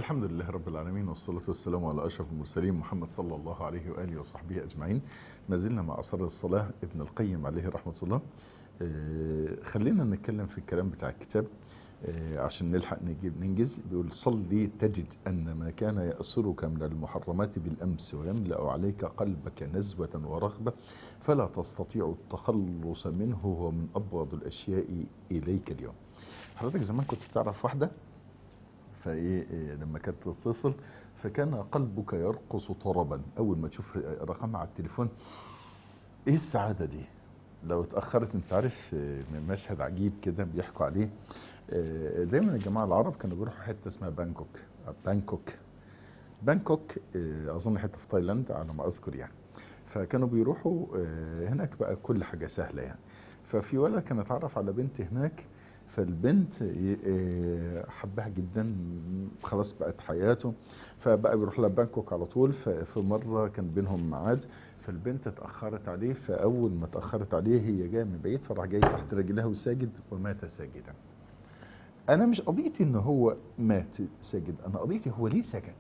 الحمد لله رب العالمين والصلاة والسلام على أشرف المرسلين محمد صلى الله عليه وآله وصحبه أجمعين ما زلنا مع أسرار الصلاة ابن القيم عليه رحمة الله آه، خلينا نتكلم في الكلام بتاع الكتاب آه، عشان نلحق نجيب ننجز بيقول صلي تجد أن ما كان يأسرك من المحرمات بالأمس ويملأ عليك قلبك نزوة ورغبة فلا تستطيع التخلص منه هو من أبغض الأشياء إليك اليوم حضرتك زمان كنت تعرف واحدة فايه إيه لما كانت تتصل فكان قلبك يرقص طربا اول ما تشوف رقمها على التليفون ايه السعاده دي لو اتاخرت انت عارف آه، من مشهد عجيب كده بيحكوا عليه آه، دايما الجماعه العرب كانوا بيروحوا حته اسمها بانكوك بانكوك بانكوك آه، اظن حته في تايلاند على ما اذكر يعني فكانوا بيروحوا آه، هناك بقى كل حاجه سهله يعني ففي ولد كان اتعرف على بنت هناك فالبنت آه، حبها جدا خلاص بقت حياته فبقى بيروح لها بانكوك على طول ففي مره كان بينهم ميعاد فالبنت اتاخرت عليه فاول ما اتاخرت عليه هي جايه من بعيد فراح جاي تحت رجلها وساجد ومات ساجدا انا مش قضيتي ان هو مات ساجد انا قضيتي هو ليه سجد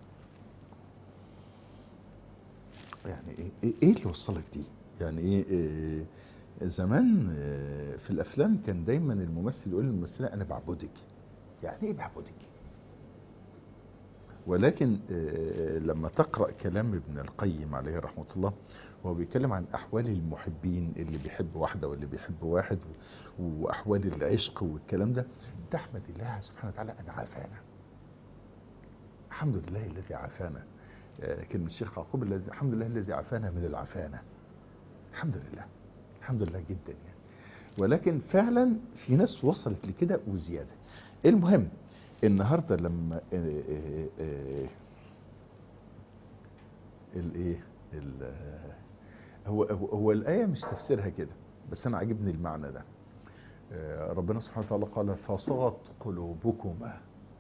يعني ايه ايه إيه اللي وصلك دي يعني ايه, إيه زمان آه، في الافلام كان دايما الممثل يقول للممثله انا بعبدك يعني ايه بعبدك ولكن آه، لما تقرا كلام ابن القيم عليه رحمه الله وهو بيتكلم عن احوال المحبين اللي بيحب واحده واللي بيحب واحد و- واحوال العشق والكلام ده تحمد الله سبحانه وتعالى ان عافانا الحمد لله الذي عافانا آه، كلمه الشيخ يعقوب الذي الحمد لله الذي عافانا من العفانه الحمد لله الحمد لله جدا يعني ولكن فعلا في ناس وصلت لكده وزياده المهم النهارده لما آه، آه، آه، الايه ال- آه، هو هو هو الايه مش تفسيرها كده بس انا عاجبني المعنى ده آه، ربنا سبحانه وتعالى قال فصغت قلوبكما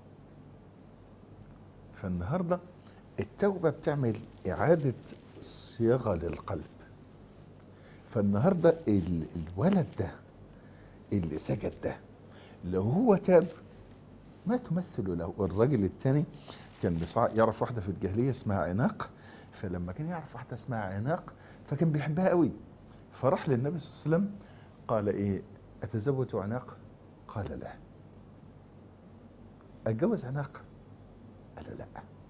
فالنهارده التوبه بتعمل اعاده صياغه للقلب فالنهارده ال- الولد ده اللي سجد ده لو هو تاب ما تمثل له الراجل الثاني كان بيصع- يعرف واحده في الجاهليه اسمها عناق فلما كان يعرف واحده اسمها عناق فكان بيحبها قوي فراح للنبي صلى الله عليه وسلم قال ايه اتزوج عناق قال لا اتجوز عناق قال لا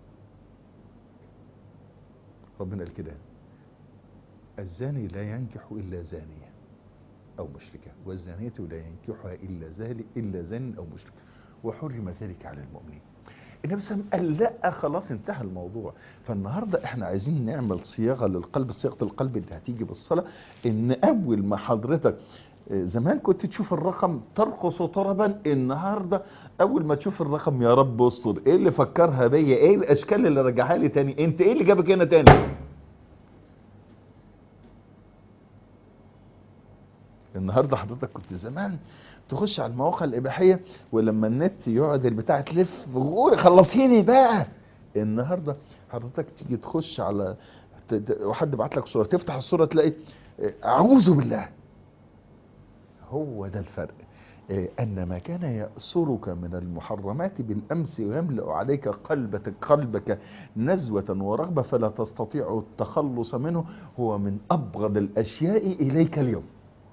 ربنا قال كده الزاني لا ينكح إلا زانية أو مشركة والزانية لا ينكحها إلا زاني إلا زان أو مشرك وحرم ذلك على المؤمنين النبي صلى الله عليه وسلم قال لا خلاص انتهى الموضوع فالنهارده احنا عايزين نعمل صياغه للقلب صياغه القلب اللي هتيجي بالصلاه ان اول ما حضرتك آه، زمان كنت تشوف الرقم ترقص طربا النهارده اول ما تشوف الرقم يا رب استر ايه اللي فكرها بيا ايه الاشكال اللي رجعها لي تاني انت ايه اللي جابك هنا تاني النهارده حضرتك كنت زمان تخش على المواقع الاباحيه ولما النت يقعد البتاع تلف وقول خلصيني بقى النهارده حضرتك تيجي تخش على ت- ت- وحد بعت لك صوره تفتح الصوره تلاقي اه، اعوذ بالله هو ده الفرق اه، ان ما كان يأسرك من المحرمات بالامس ويملأ عليك قلبك قلبك نزوة ورغبة فلا تستطيع التخلص منه هو من ابغض الاشياء اليك اليوم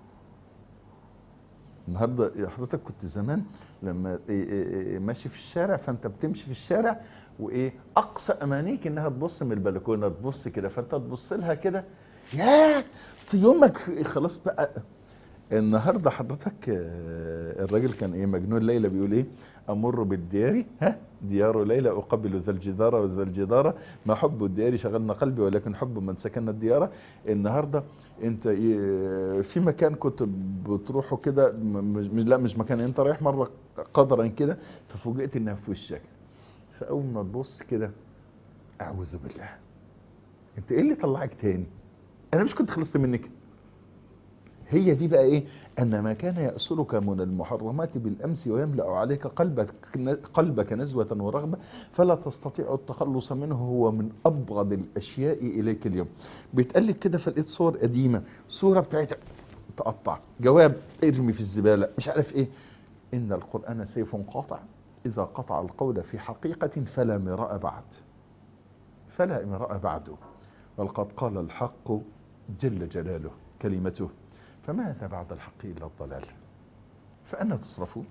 النهارده حضرتك كنت زمان لما إيه إيه إيه ماشي في الشارع فانت بتمشي في الشارع وايه اقصى امانيك انها تبص من البلكونه تبص كده فانت تبص لها كده يا في يومك خلاص بقى النهارده حضرتك آه، الراجل كان ايه مجنون ليلى بيقول ايه امر بالديار ها ديار ليلى اقبل ذا الجدار وذا الجدار ما حب الديار شغلنا قلبي ولكن حب من سكن الديار النهارده انت إيه في مكان كنت بتروحه كده م- مش لا مش مكان انت رايح مره قدرا كده ففوجئت انها في وشك فاول ما تبص كده اعوذ بالله انت ايه اللي طلعك تاني انا مش كنت خلصت منك هي دي بقى ايه ان ما كان يأسرك من المحرمات بالامس ويملأ عليك قلبك قلبك نزوة ورغبة فلا تستطيع التخلص منه هو من ابغض الاشياء اليك اليوم بيتقلب كده فلقيت صور قديمة صورة بتاعتها تقطع جواب ارمي في الزبالة مش عارف ايه ان القرآن سيف قاطع إذا قطع القول في حقيقة فلا مراء بعد فلا مراء بعده ولقد قال الحق جل جلاله كلمته فماذا بعد الحق إلا الضلال فأنا تصرفون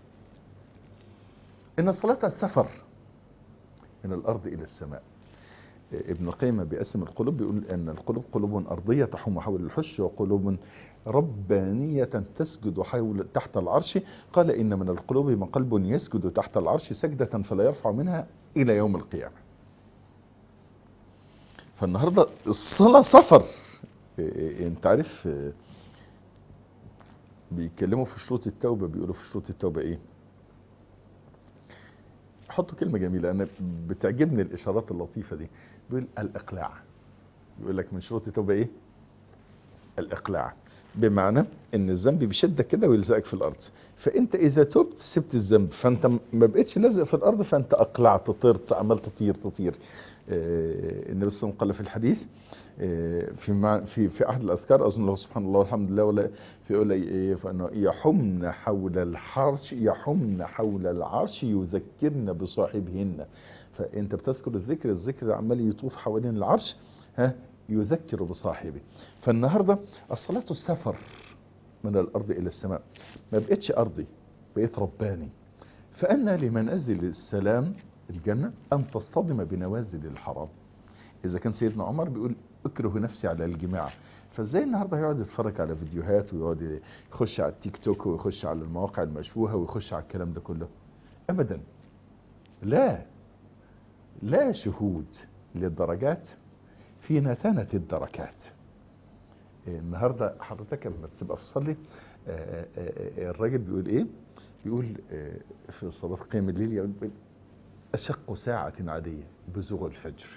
إن الصلاة السفر من الأرض إلى السماء ابن القيم بيقسم القلوب بيقول أن القلوب قلوب أرضية تحوم حول الحش وقلوب ربانية تسجد حول تحت العرش قال إن من القلوب من قلب يسجد تحت العرش سجدة فلا يرفع منها إلى يوم القيامة فالنهاردة الصلاة سفر انت عارف بيتكلموا في شروط التوبة بيقولوا في شروط التوبة ايه حطوا كلمة جميلة انا بتعجبني الاشارات اللطيفة دي بيقول الاقلاع بيقول لك من شروط التوبة ايه الاقلاع بمعنى ان الذنب بيشدك كده ويلزقك في الارض فانت اذا تبت سبت الذنب فانت ما بقتش لازق في الارض فانت اقلعت طرت عمال تطير تطير النبي صلى الله عليه وسلم قال في الحديث في مع في في احد الاذكار اظن الله سبحان الله والحمد لله ولا في يقول ايه فانه يحمن حول الحرش يحمن حول العرش يذكرن بصاحبهن فانت بتذكر الذكر الذكر عمال يطوف حوالين العرش ها يذكر بصاحبه فالنهارده الصلاه السفر من الارض الى السماء ما بقتش ارضي بقيت رباني فأنا لمنازل السلام الجنة أن تصطدم بنوازل الحرام إذا كان سيدنا عمر بيقول اكره نفسي على الجماع فازاي النهارده هيقعد يتفرج على فيديوهات ويقعد يخش على التيك توك ويخش على المواقع المشبوهه ويخش على الكلام ده كله ابدا لا لا شهود للدرجات في نتنة الدركات النهارده حضرتك لما بتبقى في صلي الراجل بيقول ايه بيقول في صلاة قيام الليل يقول أشق ساعة عادية بزوغ الفجر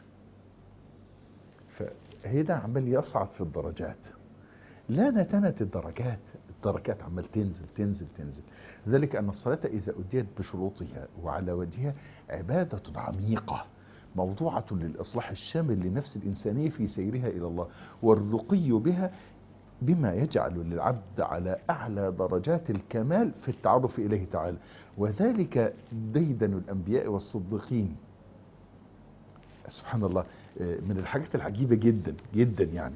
فهي ده عمال يصعد في الدرجات لا نتنت الدرجات الدرجات عمال تنزل تنزل تنزل ذلك أن الصلاة إذا أديت بشروطها وعلى وجهها عبادة عميقة موضوعة للإصلاح الشامل لنفس الإنسانية في سيرها إلى الله والرقي بها بما يجعل للعبد على أعلى درجات الكمال في التعرف إليه تعالى وذلك ديدن الأنبياء والصديقين سبحان الله من الحاجات العجيبة جدا جدا يعني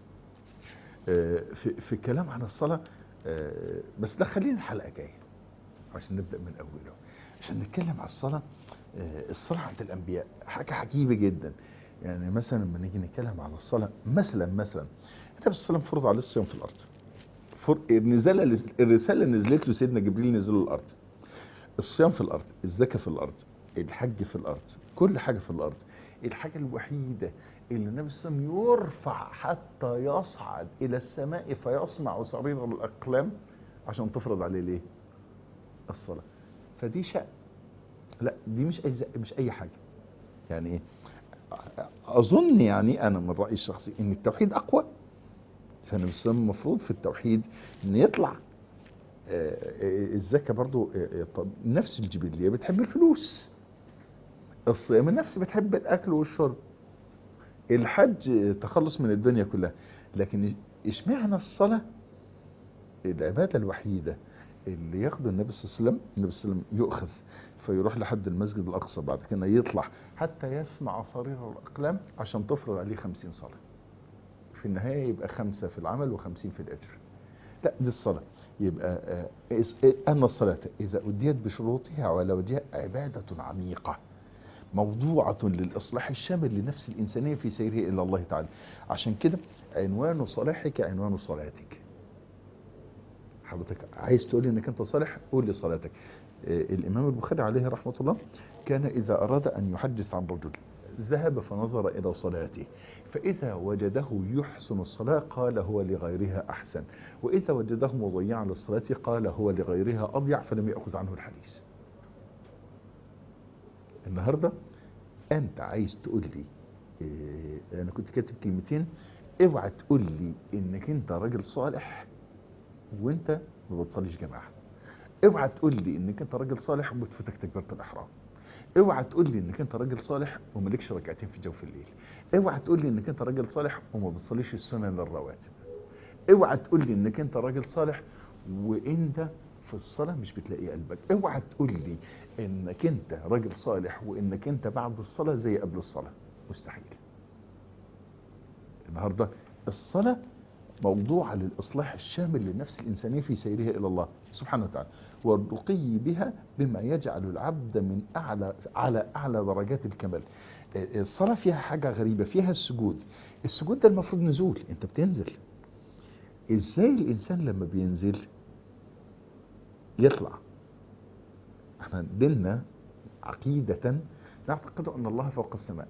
في, في الكلام عن الصلاة بس ده خلينا الحلقة جاية عشان نبدأ من أوله عشان نتكلم عن الصلاة الصلاة عند الأنبياء حاجة عجيبة جدا يعني مثلا لما نيجي نتكلم عن الصلاة مثلا مثلا النبي صلى الله عليه وسلم فرض عليه الصيام في الأرض النزالة الرسالة نزلت له سيدنا جبريل نزل الأرض الصيام في الأرض الزكاة في الأرض الحج في الأرض كل حاجة في الأرض الحاجة الوحيدة اللي النبي صلى الله عليه وسلم يرفع حتى يصعد إلى السماء فيصنع صرير الأقلام عشان تفرض عليه ليه الصلاة فدي شأن لا دي مش أي مش أي حاجة يعني ايه أظن يعني أنا من رأيي الشخصي إن التوحيد أقوى فالنبي صلى الله عليه وسلم المفروض في التوحيد إن يطلع الزكاة برضو نفس الجبلية بتحب الفلوس الصيام النفس بتحب الأكل والشرب الحج تخلص من الدنيا كلها لكن اشمعنى الصلاة العبادة الوحيدة اللي ياخده النبي صلى الله عليه وسلم النبي صلى الله عليه وسلم يؤخذ فيروح لحد المسجد الأقصى بعد كده يطلع حتى يسمع صرير الأقلام عشان تفرض عليه خمسين صلاة في النهاية يبقى خمسة في العمل وخمسين في الأجر لا دي الصلاة يبقى أن الصلاة إذا أديت بشروطها وعلى وجهها عبادة عميقة موضوعة للإصلاح الشامل لنفس الإنسانية في سيره إلى الله تعالى عشان كده عنوان صلاحك عنوان صلاتك حضرتك عايز تقول انك انت صالح قول لي صلاتك الامام البخاري عليه رحمة الله كان اذا اراد ان يحدث عن رجل ذهب فنظر الى صلاته فاذا وجده يحسن الصلاة قال هو لغيرها احسن واذا وجده مضيعا للصلاة قال هو لغيرها اضيع فلم يأخذ عنه الحديث النهاردة انت عايز تقول لي إيه انا كنت كاتب كلمتين اوعى تقول لي انك انت راجل صالح وانت ما بتصليش جماعه اوعى تقول لي انك انت راجل صالح وبتفوتك تكبيره الاحرام اوعى تقول لي انك انت راجل صالح ومالكش ركعتين في جوف الليل اوعى تقول لي انك انت راجل صالح وما بتصليش السنن الرواتب اوعى تقول لي انك انت راجل صالح وانت في الصلاة مش بتلاقي قلبك اوعى تقول لي انك انت راجل صالح وانك انت بعد الصلاة زي قبل الصلاة مستحيل النهاردة الصلاة موضوع للإصلاح الشامل للنفس الإنسانية في سيرها إلى الله سبحانه وتعالى والرقي بها بما يجعل العبد من أعلى على أعلى درجات الكمال الصلاة فيها حاجة غريبة فيها السجود السجود ده المفروض نزول أنت بتنزل إزاي الإنسان لما بينزل يطلع احنا ديننا عقيدة نعتقد أن الله فوق السماء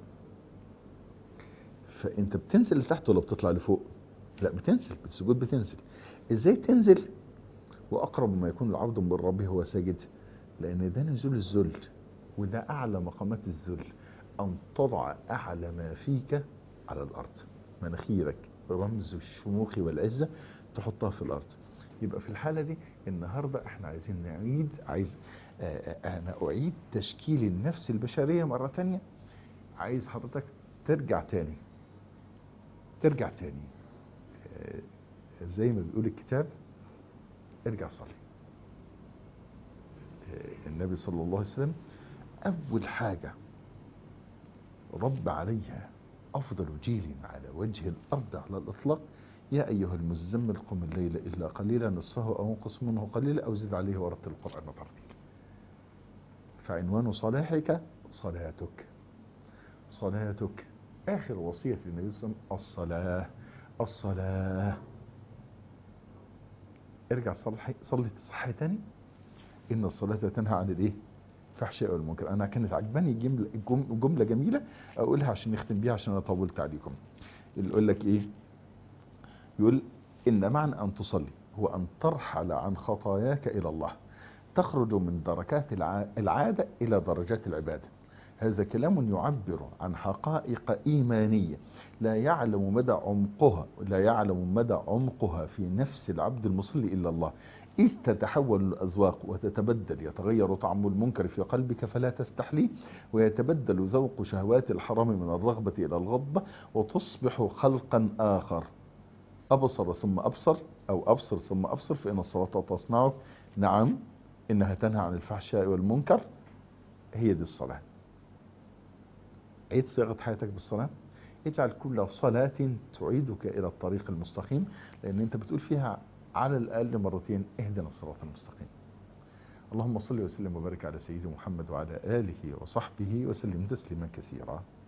فأنت بتنزل لتحت ولا بتطلع لفوق لا بتنزل بالسجود بتنزل ازاي تنزل واقرب ما يكون العبد من ربه هو ساجد لان ده نزول الذل وده اعلى مقامات الذل ان تضع اعلى ما فيك على الارض مناخيرك رمز الشموخ والعزة تحطها في الارض يبقى في الحالة دي النهاردة احنا عايزين نعيد عايز انا اعيد تشكيل النفس البشرية مرة تانية عايز حضرتك ترجع تاني ترجع تاني زي ما بيقول الكتاب ارجع صلي النبي صلى الله عليه وسلم أول حاجة رب عليها أفضل جيل على وجه الأرض على الإطلاق يا أيها المزمل قم الليل إلا قليلا نصفه أو انقص منه قليلا أو زد عليه ورتل القرآن ترتيلا فعنوان صلاحك صلاتك صلاتك آخر وصية النبي صلى الله عليه وسلم الصلاة الصلاة ارجع صلي صلي تصحي تاني ان الصلاة تنهى عن الايه فحشاء والمنكر انا كانت عجباني جملة, جملة جميلة اقولها عشان نختم بيها عشان انا طولت عليكم اللي يقول لك ايه يقول ان معنى ان تصلي هو ان ترحل عن خطاياك الى الله تخرج من دركات العادة الى درجات العبادة هذا كلام يعبر عن حقائق إيمانية لا يعلم مدى عمقها لا يعلم مدى عمقها في نفس العبد المصلي إلا الله إذ تتحول الأذواق وتتبدل يتغير طعم المنكر في قلبك فلا تستحليه ويتبدل ذوق شهوات الحرام من الرغبة إلى الغضبة وتصبح خلقا آخر أبصر ثم أبصر أو أبصر ثم أبصر فإن الصلاة تصنعك نعم إنها تنهى عن الفحشاء والمنكر هي دي الصلاة عيد صياغة حياتك بالصلاة اجعل كل صلاة تعيدك إلى الطريق المستقيم لأن أنت بتقول فيها على الأقل مرتين اهدنا الصراط المستقيم اللهم صل وسلم وبارك على سيدنا محمد وعلى آله وصحبه وسلم تسليما كثيرا